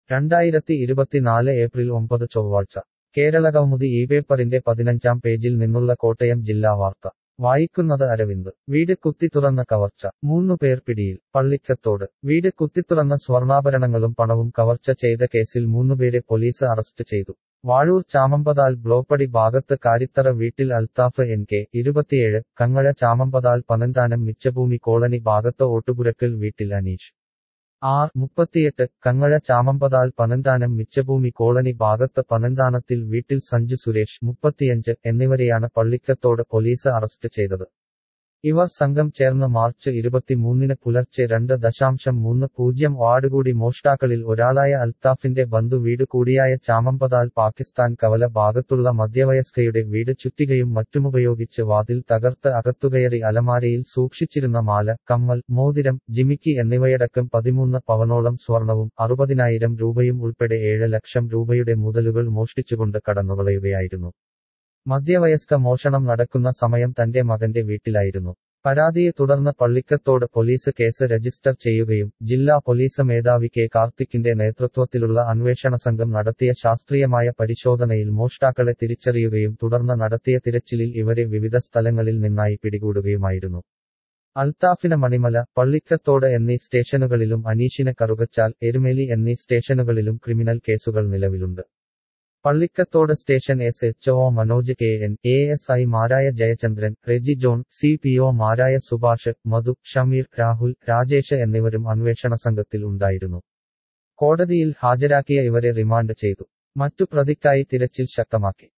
രണ്ടായിരത്തി ഇരുപത്തിനാല് ഏപ്രിൽ ഒമ്പത് ചൊവ്വാഴ്ച കേരളകൗമുദി ഈ പേപ്പറിന്റെ പതിനഞ്ചാം പേജിൽ നിന്നുള്ള കോട്ടയം ജില്ലാ വാർത്ത വായിക്കുന്നത് അരവിന്ദ് വീട് കുത്തിത്തുറന്ന കവർച്ച മൂന്നു പേർ പിടിയിൽ പള്ളിക്കത്തോട് വീട് കുത്തിത്തുറന്ന സ്വർണ്ണാഭരണങ്ങളും പണവും കവർച്ച ചെയ്ത കേസിൽ മൂന്നുപേരെ പോലീസ് അറസ്റ്റ് ചെയ്തു വാഴൂർ ചാമമ്പതാൽ ബ്ലോപ്പടി ഭാഗത്ത് കാരിത്തറ വീട്ടിൽ അൽത്താഫ് എൻ കെ ഇരുപത്തിയേഴ് കങ്ങഴ ചാമമ്പതാൽ പനന്താനം മിച്ചഭൂമി കോളനി ഭാഗത്ത് ഓട്ടുപുരക്കൽ വീട്ടിൽ അനീഷ് ആർ മുപ്പത്തിയെട്ട് കങ്ങഴ ചാമമ്പതാൽ പനന്താനം മിച്ചഭൂമി കോളനി ഭാഗത്ത് പനന്താനത്തിൽ വീട്ടിൽ സഞ്ജു സുരേഷ് മുപ്പത്തിയഞ്ച് എന്നിവരെയാണ് പള്ളിക്കത്തോട് പോലീസ് അറസ്റ്റ് ചെയ്തത് ഇവർ സംഘം ചേർന്ന് മാർച്ച് ഇരുപത്തിമൂന്നിന് പുലർച്ചെ രണ്ട് ദശാംശം മൂന്ന് പൂജ്യം വാർഡുകൂടി മോഷ്ടാക്കളിൽ ഒരാളായ അൽത്താഫിന്റെ ബന്ധു വീട് കൂടിയായ ചാമമ്പതാൽ പാകിസ്ഥാൻ കവല ഭാഗത്തുള്ള മധ്യവയസ്കയുടെ വീട് ചുറ്റികയും മറ്റുമുപയോഗിച്ച് വാതിൽ തകർത്ത് അകത്തുകയറി അലമാരയിൽ സൂക്ഷിച്ചിരുന്ന മാല കമ്മൽ മോതിരം ജിമിക്കി എന്നിവയടക്കം പതിമൂന്ന് പവനോളം സ്വർണവും അറുപതിനായിരം രൂപയും ഉൾപ്പെടെ ഏഴ് ലക്ഷം രൂപയുടെ മുതലുകൾ മോഷ്ടിച്ചുകൊണ്ട് കടന്നുകളയുകയായിരുന്നു മധ്യവയസ്ക മോഷണം നടക്കുന്ന സമയം തന്റെ മകന്റെ വീട്ടിലായിരുന്നു പരാതിയെ തുടർന്ന് പള്ളിക്കത്തോട് പോലീസ് കേസ് രജിസ്റ്റർ ചെയ്യുകയും ജില്ലാ പോലീസ് മേധാവി കെ കാർത്തിക്കിന്റെ നേതൃത്വത്തിലുള്ള അന്വേഷണ സംഘം നടത്തിയ ശാസ്ത്രീയമായ പരിശോധനയിൽ മോഷ്ടാക്കളെ തിരിച്ചറിയുകയും തുടർന്ന് നടത്തിയ തിരച്ചിലിൽ ഇവരെ വിവിധ സ്ഥലങ്ങളിൽ നിന്നായി പിടികൂടുകയുമായിരുന്നു അൽത്താഫിന് മണിമല പള്ളിക്കത്തോട് എന്നീ സ്റ്റേഷനുകളിലും അനീഷിന് കറുകച്ചാൽ എരുമേലി എന്നീ സ്റ്റേഷനുകളിലും ക്രിമിനൽ കേസുകൾ നിലവിലുണ്ട് Pallikkathodu station S H O Manoj K N A S I മാരായ Jayachandran Reji John C P O മാരായ സുഭാഷ് മധു ഷമീർ രാഹുൽ രാജേഷ് എന്നിവരും അന്വേഷണ സംഘത്തിൽ ഉണ്ടായിരുന്നു കോടതിയിൽ ഹാജരാക്കിയ ഇവരെ റിമാൻഡ് ചെയ്തു മറ്റു പ്രതിക്കായി തിരച്ചിൽ ശക്തമാക്കി